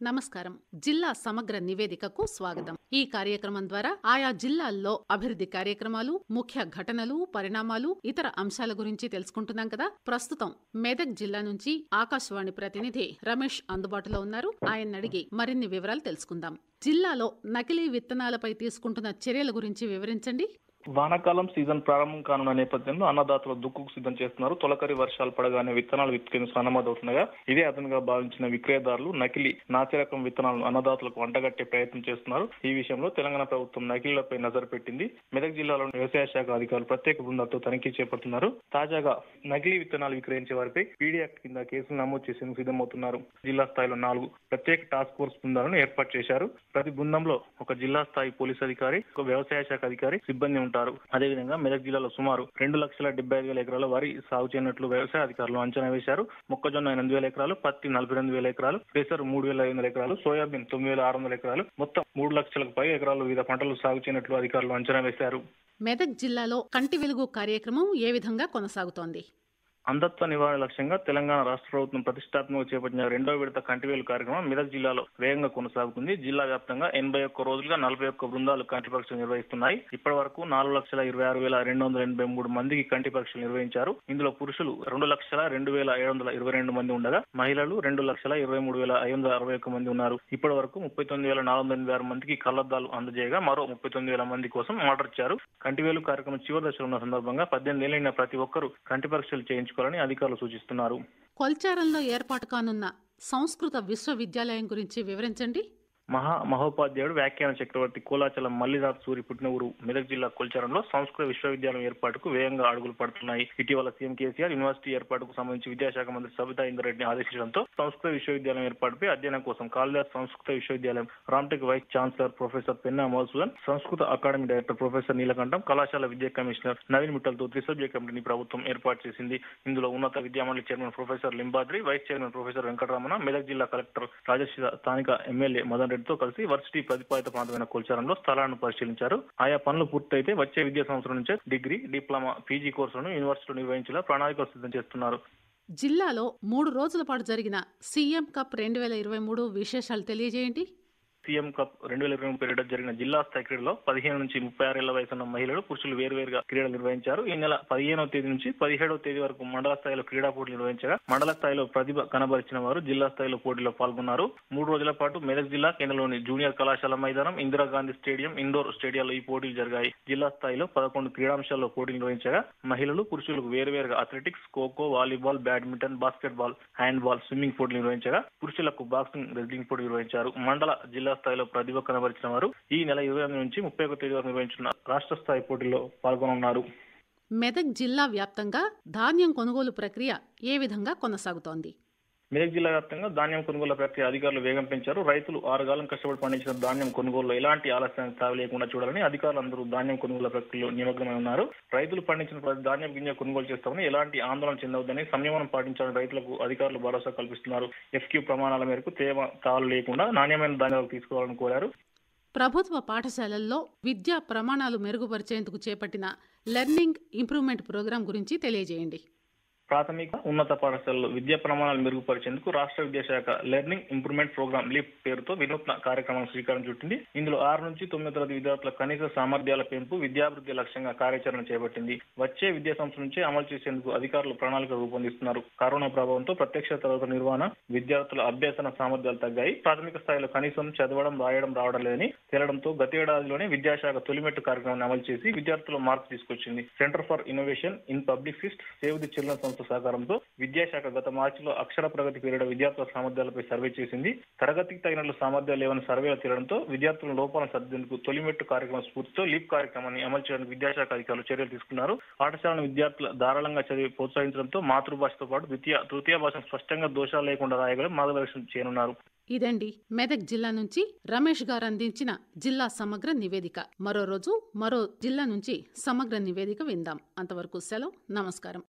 నమస్కారం జిల్లా సమగ్ర నివేదికకు స్వాగతం ఈ కార్యక్రమం ద్వారా ఆయా జిల్లాల్లో అభివృద్ధి కార్యక్రమాలు ముఖ్య ఘటనలు పరిణామాలు ఇతర అంశాల గురించి తెలుసుకుంటున్నాం కదా ప్రస్తుతం మెదక్ జిల్లా నుంచి ఆకాశవాణి ప్రతినిధి రమేష్ అందుబాటులో ఉన్నారు ఆయన అడిగి మరిన్ని వివరాలు తెలుసుకుందాం జిల్లాలో నకిలీ విత్తనాలపై తీసుకుంటున్న చర్యల గురించి వివరించండి వానాకాలం సీజన్ ప్రారంభం కానున్న నేపథ్యంలో అన్నదాతలు దుక్కుకు సిద్ధం చేస్తున్నారు తొలకరి వర్షాలు పడగానే విత్తనాలు విత్తుకేందుకు సన్నమవుతుండగా ఇదే అదనంగా భావించిన విక్రయదారులు నకిలీ నాసిరకం విత్తనాలను అన్నదాతలకు వంటగట్టే ప్రయత్నం చేస్తున్నారు ఈ విషయంలో తెలంగాణ ప్రభుత్వం నకిలీలపై నజరు పెట్టింది మెదక్ జిల్లాలోని వ్యవసాయ శాఖ అధికారులు ప్రత్యేక బృందాలతో తనిఖీ చేపడుతున్నారు తాజాగా నకిలీ విత్తనాలు విక్రయించే వారిపై పీడీ యాక్ట్ కింద కేసులు నమోదు చేసేందుకు సిద్ధమవుతున్నారు జిల్లా స్థాయిలో నాలుగు ప్రత్యేక టాస్క్ ఫోర్స్ బృందాలను ఏర్పాటు చేశారు ప్రతి బృందంలో ఒక జిల్లా స్థాయి పోలీస్ అధికారి ఒక వ్యవసాయ శాఖ అధికారి సిబ్బంది ఉంటారు అదేవిధంగా మెదక్ జిల్లాలో సుమారు రెండు లక్షల డెబ్బై ఐదు వేల ఎకరాల వరి సాగు చేయనట్లు వ్యవసాయ అధికారులు అంచనా వేశారు మొక్కజొన్న ఎనిమిది వేల ఎకరాలు పత్తి నలభై రెండు వేల ఎకరాలు పెసరు మూడు వేల ఐదు వందల ఎకరాలు సోయాబీన్ తొమ్మిది వేల ఆరు వందల ఎకరాలు మొత్తం మూడు లక్షలకు పై ఎకరాలు వివిధ పంటలు సాగు చేయనట్లు అధికారులు అంచనా వేశారు మెదక్ జిల్లాలో కంటి వెలుగు కార్యక్రమం ఏ విధంగా కొనసాగుతోంది అంధత్వ నివారణ లక్ష్యంగా తెలంగాణ రాష్ట్ర ప్రభుత్వం ప్రతిష్టాత్మకంగా చేపట్టిన రెండో విడత కంటివేలు కార్యక్రమం మెదక్ జిల్లాలో వేగంగా కొనసాగుతుంది జిల్లా వ్యాప్తంగా ఎనభై ఒక్క రోజులుగా నలభై ఒక్క బృందాలు కంటి పరీక్షలు నిర్వహిస్తున్నాయి ఇప్పటి వరకు నాలుగు లక్షల ఇరవై ఆరు వేల రెండు వందల ఎనభై మూడు మందికి కంటి పరీక్షలు నిర్వహించారు ఇందులో పురుషులు రెండు లక్షల రెండు వేల ఏడు వందల ఇరవై రెండు మంది ఉండగా మహిళలు రెండు లక్షల ఇరవై మూడు వేల ఐదు వందల అరవై ఒక్క మంది ఉన్నారు ఇప్పటి వరకు ముప్పై తొమ్మిది వేల నాలుగు వందల ఎనభై ఆరు మందికి కళ్లద్దాలు అందజేయగా మరో ముప్పై తొమ్మిది వేల మంది కోసం ఆర్డర్ ఇచ్చారు కంటివేలు కార్యక్రమం చివరి దశలో ఉన్న సందర్భంగా పద్దెనిమిది ఏళ్ళైన ప్రతి ఒక్కరూ కంటి పరీక్షలు చేయించుకోవాలని అధికారులు సూచిస్తున్నారు కొల్చారంలో ఏర్పాటు కానున్న సంస్కృత విశ్వవిద్యాలయం గురించి వివరించండి మహా మహోపాధ్యాయుడు వ్యాఖ్యాన చక్రవర్తి కోలాచలం మల్లిదాస్ సూరి పుట్టిన ఊరు మెదక్ జిల్లా కొల్చారంలో సంస్కృత విశ్వవిద్యాలయం ఏర్పాటుకు వేగంగా అడుగులు పడుతున్నాయి ఇటీవల సీఎం కేసీఆర్ యూనివర్సిటీ ఏర్పాటుకు సంబంధించి విద్యాశాఖ మంత్రి సబితా ఇందరెడ్డిని ఆదేశించడంతో సంస్కృత విశ్వవిద్యాలయం ఏర్పాటుపై అధ్యయనం కోసం కాళిదాస్ సంస్కృత విశ్వవిద్యాలయం Ramtek vice chancellor professor Penna Madhusudan సంస్కృత అకాడమీ డైరెక్టర్ ప్రొఫెసర్ నీలకంఠం కళాశాల విద్యా కమిషనర్ నవీన్ మిట్టల్తో త్రిసభ్య కమిటీని ప్రభుత్వం ఏర్పాటు చేసింది ఇందులో ఉన్నత విద్యామండలి chairman professor Limbadri vice chairman professor Venkataramana Medak జిల్లా కలెక్టర్ రాజశ్రీ స్థానిక ఎమ్మెల్యే మదన్ రెడ్డితో కలిసి వర్సిటీ ప్రతిపాదిత ప్రాంతమైన కోల్చారంలో స్థలాలను పరిశీలించారు ఆయా పనులు పూర్తయితే వచ్చే విద్యా సంవత్సరం నుంచే డిగ్రీ డిప్లొమా పీజీ కోర్సులను యూనివర్సిటీలో నిర్వహించేలా ప్రణాళికలు సిద్ధం చేస్తున్నారు జిల్లాలో మూడు రోజుల పాటు జరిగిన సీఎం కప్ రెండు వేల ఇరవై మూడు విశేషాలు తెలియజేయండి సీఎం కప్ రెండు వేల ఇరవై ముప్పై రెండు జరిగిన జిల్లా స్థాయి క్రీడలో పదిహేను నుంచి ముప్పై ఆరేళ్ల వయసున్న మహిళలు పురుషులు వేరువేరుగా క్రీడలు నిర్వహించారు ఈ నెల పదిహేనవ తేదీ నుంచి పదిహేడవ తేదీ వరకు మండల స్థాయిలో క్రీడా పోటీలు నిర్వహించగా మండల స్థాయిలో ప్రతిభ కనబరిచిన వారు జిల్లా స్థాయిలో పోటీలో పాల్గొన్నారు మూడు రోజుల పాటు మెదక్ జిల్లా కేంద్రంలోని జూనియర్ కళాశాల మైదానం ఇందిరాగాంధీ స్టేడియం ఇండోర్ స్టేడియాల్లో ఈ పోటీలు జరిగాయి జిల్లా స్థాయిలో పదకొండు క్రీడాంశాల్లో పోటీలు నిర్వహించగా మహిళలు పురుషులకు వేరువేరుగా athletics kho kho volleyball badminton basketball handball swimming పోటీలు నిర్వహించగా పురుషులకు బాక్సింగ్ రెజ్లింగ్ పోటీ నిర్వహించారు మండల జిల్లా స్థాయిలో ప్రతిభ కనబరిచిన వారు ఈ నెల ఇరవై ఎనిమిది నుంచి ముప్పై ఒక తేదీ వరకు నిర్వహించిన రాష్ట్ర స్థాయి పోటీల్లో పాల్గొనున్నారు మెదక్ జిల్లా వ్యాప్తంగా ధాన్యం కొనుగోలు ప్రక్రియ ఏ విధంగా కొనసాగుతోంది మెదక్ జిల్లా వ్యాప్తంగా ధాన్యం కొనుగోలు ప్రక్రియ అధికారులు వేగం పెంచారు రైతులు ఆరుగాలం కష్టపడి పండించిన ధాన్యం కొనుగోలులో ఎలాంటి ఆలస్యానికి తావి లేకుండా చూడాలని అధికారులు అందరూ ధాన్యం కొనుగోలు ప్రక్రియలో నిమగ్నమై ఉన్నారు రైతులు పండించిన ప్రతి ధాన్యం గింజ కొనుగోలు చేస్తామని ఎలాంటి ఆందోళన చెందవద్దని సంయమనం పాటించాలని రైతులకు అధికారులు భరోసా కల్పిస్తున్నారు ఎఫ్క్యూ ప్రమాణాల మేరకు తేమ తాలు లేకుండా నాణ్యమైన ధాన్యాలు తీసుకోవాలని కోరారు ప్రభుత్వ పాఠశాలల్లో విద్యా ప్రమాణాలు మెరుగుపరిచేందుకు చేపట్టిన లెర్నింగ్ ఇంప్రూవ్మెంట్ ప్రోగ్రాం గురించి తెలియజేయండి ప్రాథమిక ఉన్నత పాఠశాలలో విద్యా ప్రమాణాలు మెరుగుపరిచేందుకు రాష్ట్ర విద్యాశాఖ లెర్నింగ్ ఇంప్రూవ్మెంట్ ప్రోగ్రామ్ లీప్ పేరుతో వినూత్న కార్యక్రమం శ్రీకారం చుట్టింది ఇందులో ఆరు నుంచి తొమ్మిది తరగతి విద్యార్థుల కనీస సామర్థ్యాల పెంపు విద్యాభివృద్ధి లక్ష్యంగా కార్యాచరణ చేపట్టింది వచ్చే విద్యా సంవత్సరం నుంచే అమలు చేసేందుకు అధికారులు ప్రణాళిక రూపొందిస్తున్నారు కరోనా ప్రభావంతో ప్రత్యక్ష తరగతుల నిర్వహణ విద్యార్థుల అభ్యసన సామర్థ్యాలు తగ్గాయి ప్రాథమిక స్థాయిలో కనీసం చదవడం రాయడం రావడం లేదని తేలడంతో గత ఏడాదిలోనే విద్యాశాఖ తొలిమెట్టు కార్యక్రమాన్ని అమలు చేసి విద్యార్థుల మార్పు తీసుకొచ్చింది centre for innovation in public fist save the children సంస్థ సహకారంతో విద్యాశాఖ గత మార్చిలో అక్షర ప్రగతి పీరియడ్ విద్యార్థుల సామర్థ్యాలపై సర్వే చేసింది తరగతికి తగినట్లు సామర్థ్యాలు లేవని సర్వేలు తీరడంతో విద్యార్థుల లోపాలను సర్దేందుకు తొలిమెట్టు కార్యక్రమం స్ఫూర్తితో లీప్ కార్యక్రమాన్ని అమలు చేయడానికి విద్యాశాఖ అధికారులు చర్యలు తీసుకున్నారు పాఠశాలను విద్యార్థుల ధారాళంగా చదివి ప్రోత్సహించడంతో మాతృభాషతో పాటు ద్వితీయ తృతీయ భాషను స్పష్టంగా దోషాలు లేకుండా రాయగల మార్గదర్శనం చేయనున్నారు ఇదండి మెదక్ జిల్లా నుంచి రమేష్ గారు అందించిన జిల్లా సమగ్ర నివేదిక మరో రోజు మరో జిల్లా నుంచి సమగ్ర నివేదిక విందాం అంతవరకు సెలవు నమస్కారం